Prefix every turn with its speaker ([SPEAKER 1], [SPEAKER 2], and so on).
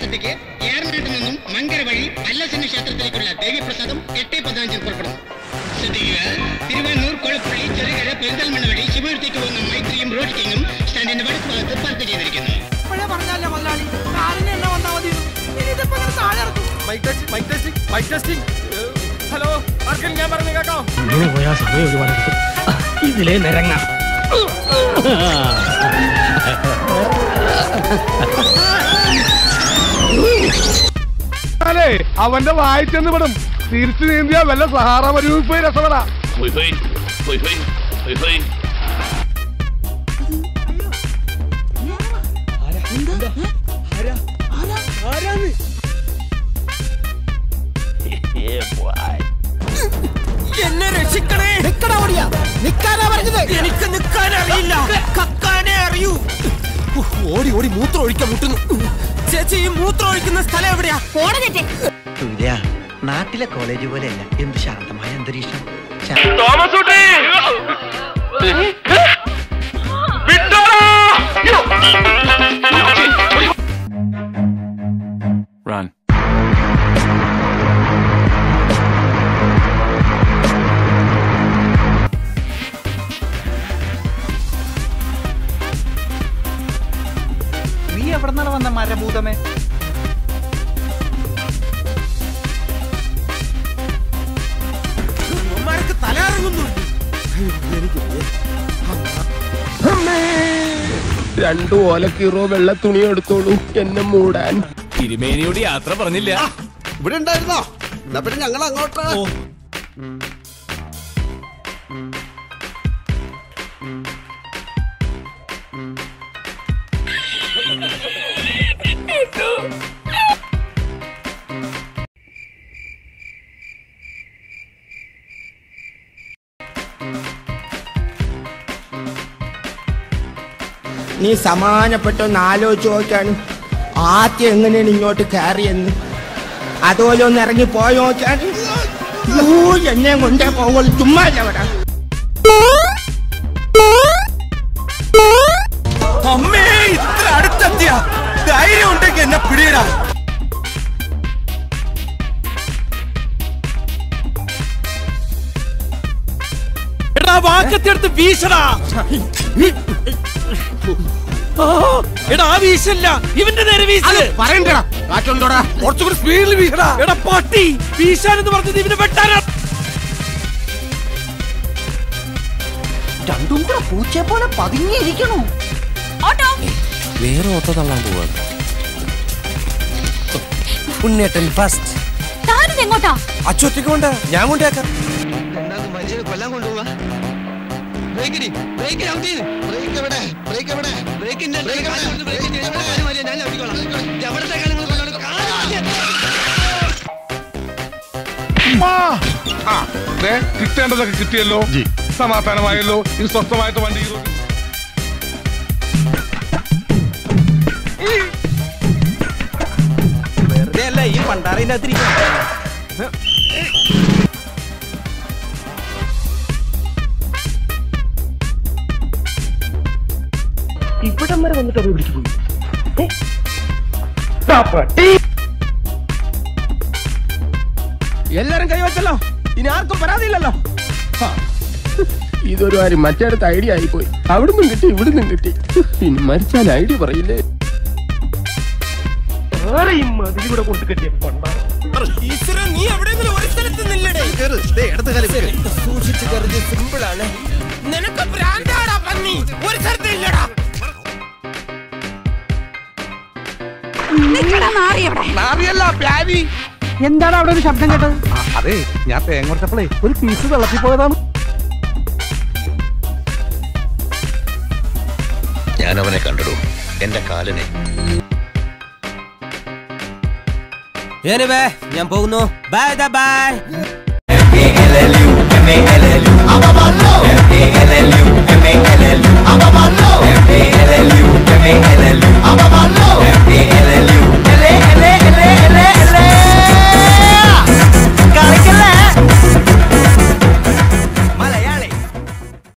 [SPEAKER 1] സദ്യക്ക് ഏറനാട്ടിൽ നിന്നും മങ്കര വഴി പല്ലസിന് ക്ഷേത്രത്തിലേക്കുള്ള ദേവീപ്രസാദം എട്ട് പതിനഞ്ചിന് പുറപ്പെടും ശ്രദ്ധിക്കുക തിരുവണ്ണൂർ കൊളപ്പള്ളി ചെറുകര പെരിന്തൽമണ്ണ വഴി ശിവപുരത്തേക്ക് പോകുന്ന മൈത്രിയും റോഡ് കിങ്ങും സ്റ്റാൻഡിന്റെ വടക്ക് ഭാഗത്ത് പാർക്ക് ചെയ്തിരിക്കുന്നു
[SPEAKER 2] ഇപ്പോഴേ പറഞ്ഞല്ലേ മുതലാളി കാറിന് എന്നെ വന്നാ മതി ഇനി ഇതിപ്പോ ഇങ്ങനെ താഴെ ഇറക്കും
[SPEAKER 3] mic testing mic testing mic testing hello ആർക്കും ഞാൻ പറഞ്ഞു കേൾക്കാം
[SPEAKER 4] ഇങ്ങനെ പോയാൽ സമയം ഒരുപാട് കിട്ടും ഇതിലേ നിരങ്ങാം
[SPEAKER 5] അല്ലേ അവന്റെ വായിച്ചെന്ന് വിടും തിരിച്ചു നീന്തിയ വല്ല സഹാറ മരുവിൽ പോയി രസപ്പെടാ
[SPEAKER 3] എന്നെ രക്ഷിക്കണേ
[SPEAKER 2] നിക്കടാ ഓടിയാ നിക്കാനാ പറഞ്ഞത്
[SPEAKER 3] എനിക്ക് നിൽക്കാൻ അറിയില്ല കക്കാനേ അറിയൂ ഉഹ്, ഓടി ഓടി മൂത്രം ഒഴിക്കാൻ മുട്ടുന്നു ചേച്ചി ഈ മൂത്രം ഒഴിക്കുന്ന സ്ഥലം എവിടെയാ
[SPEAKER 6] സൂര്യ നാട്ടിലെ കോളേജ് പോലെയല്ല എന്ത് ശാന്തമായ അന്തരീക്ഷം ശാ-
[SPEAKER 7] Run.
[SPEAKER 6] നീ എവിടെ നിന്നാണ് വന്ന മരഭൂതമേ
[SPEAKER 3] ഇവന്മാർക്ക് തല ഇറങ്ങുന്നുണ്ട് എനിക്ക് വയ്യ.
[SPEAKER 5] രണ്ടു ഓലക്കീറോ വെള്ള തുണി എടുത്തോളൂ എന്നെ മൂടാൻ
[SPEAKER 7] തിരുമേനിയോട് യാത്ര പറഞ്ഞില്ല
[SPEAKER 3] ഇവിടെ ഉണ്ടായിരുന്നോ എന്നാ പിന്നെ ഞങ്ങൾ അങ്ങോട്ട്
[SPEAKER 2] നീ സമാനപ്പെട്ടൊന്ന് ആലോചിച്ച് നോക്കാണ് ആദ്യം എങ്ങനെയാണ് ഇങ്ങോട്ട് കയറിയെന്ന് അതുപോലെ ഒന്ന് ഇറങ്ങി പോയി നോക്കാൻ എന്നെ കൊണ്ടേ പോകുള്ളൂ ചുമ്മാ ഇല്ല അവിടെ
[SPEAKER 3] അമ്മേ ഇത്ര അടുത്തെത്തിയ ധൈര്യം ഉണ്ടെങ്കിൽ എന്നെ പിടിയിടാ എടാ വാക്കത്തെടുത്ത് വീശടാ ആ, എടാ ആ വീശല്ല ഇവന്റെ നേരെ വീശല്
[SPEAKER 2] പറയണ്ടടാ കാറ്റുണ്ടോടാ
[SPEAKER 3] കുറച്ചുകൂടി സ്പീഡിൽ വീശടാ എടാ പട്ടി വീശാനെന്ന് പറഞ്ഞത് ഇവന് വെട്ടാനാ
[SPEAKER 6] രണ്ടും കൂടെ പൂച്ചയെ പോലെ പതുങ്ങിയിരിക്കണു
[SPEAKER 3] വേറെ ഓട്ടോ തള്ളാൻ പോവാണ് ഉണ്ണേട്ടൻ ഫസ്റ്റ്
[SPEAKER 8] താനിതെങ്ങോട്ടാ
[SPEAKER 3] അച്ചൊറ്റയ്ക്ക് കൊണ്ട് ഞാൻ കൊണ്ടേക്കാം
[SPEAKER 6] മനുഷ്യനെ കൊല്ലാൻ കൊണ്ടുപോവാ ബ്രേക്കിന് ബ്രേക്ക് ബ്രേക്ക് എവിടെ ബ്രേക്ക് എവിടെ ബ്രേക്കിന്റെ ഞാൻ എവിടത്തേക്കാണ് നിങ്ങൾ കൊണ്ടുപോകുന്നത്?
[SPEAKER 5] ആ ദേ, കിട്ടേണ്ടതൊക്കെ കിട്ടിയല്ലോ സമാധാനമായല്ലോ ഇനി സ്വസ്ഥമായിട്ട് വണ്ടി ഈ റോഡിൽ-
[SPEAKER 3] വെറുതെ അല്ല ഈ പണ്ടാറിന്റെ
[SPEAKER 4] ഇവിടം വരെ വന്നിട്ട് അത് പിടിച്ചു പോയി
[SPEAKER 2] എല്ലാരും കൈവച്ചല്ലോ ഇനി ആർക്കും പരാതിയില്ലല്ലോ
[SPEAKER 5] ഇതൊരു കാര്യം മറ്റേടത്ത് ഐഡിയ ആയിപ്പോയി അവിടുന്നും കിട്ടി ഇവിടുന്നും കിട്ടി ഇനി മരിച്ചാൽ ഐഡിയ പറയില്ലേ
[SPEAKER 4] ആരെയും അതിലൂടെ കൊണ്ട് കെട്ടിയ പണ്ടാ
[SPEAKER 3] ഈശ്വര നീ എവിടെയെങ്കിലും ഒരു സ്ഥലത്ത് നില്ലടേ സൂക്ഷിച്ച് കരുതി സിമ്പിൾ ആണ് നിനക്ക് ഭ്രാന്താടാ പന്നി ഒരു സ്ഥലത്ത് ഇല്ലടാ
[SPEAKER 2] എന്താണ് അവിടെ ഒരു ശബ്ദം കേട്ടത്
[SPEAKER 5] അതെ ഞാൻ തേങ്ങ കുറച്ചപ്പോഴേ ഒരു പീസ് വെള്ളത്തിൽ പോയതാണ്
[SPEAKER 9] ഞാൻ അവനെ കണ്ടിടൂ എന്റെ കാലിനെ
[SPEAKER 3] ഞാൻ പോകുന്നു ബൈ ബൈ